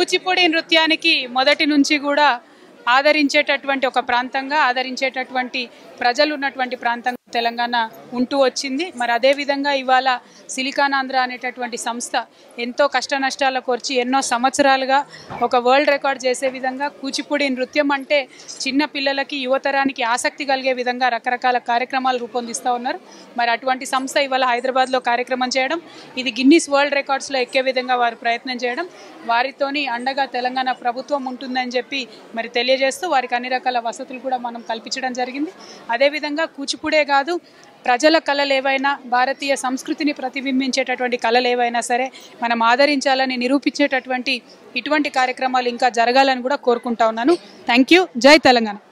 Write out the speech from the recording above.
కూచిపూడి నృత్యానికి మొదటి నుంచి కూడా ఆదరించేటటువంటి ఒక ప్రాంతంగా ఆదరించేటటువంటి ప్రజలు ఉన్నటువంటి ప్రాంతంగా తెలంగాణ ఉంటూ వచ్చింది మరి అదే విధంగా ఇవాళ సిలికాన్ ఆంధ్ర అనేటటువంటి సంస్థ ఎంతో కష్ట నష్టాలకు వచ్చి ఎన్నో సంవత్సరాలుగా ఒక వరల్డ్ రికార్డ్ చేసే విధంగా కూచిపూడి నృత్యం అంటే చిన్న పిల్లలకి యువతరానికి ఆసక్తి కలిగే విధంగా రకరకాల కార్యక్రమాలు రూపొందిస్తూ ఉన్నారు మరి అటువంటి సంస్థ ఇవాళ హైదరాబాద్లో కార్యక్రమం చేయడం ఇది గిన్నిస్ వరల్డ్ రికార్డ్స్లో ఎక్కే విధంగా వారు ప్రయత్నం చేయడం వారితోని అండగా తెలంగాణ ప్రభుత్వం ఉంటుందని చెప్పి మరి తెలియజేస్తూ వారికి అన్ని రకాల వసతులు కూడా మనం కల్పించడం జరిగింది అదేవిధంగా కూచిపూడే కాదు ప్రజల కళలు ఏవైనా భారతీయ సంస్కృతిని ప్రతిబింబించేటటువంటి కళలు ఏవైనా సరే మనం ఆదరించాలని నిరూపించేటటువంటి ఇటువంటి కార్యక్రమాలు ఇంకా జరగాలని కూడా కోరుకుంటా ఉన్నాను థ్యాంక్ యూ జై తెలంగాణ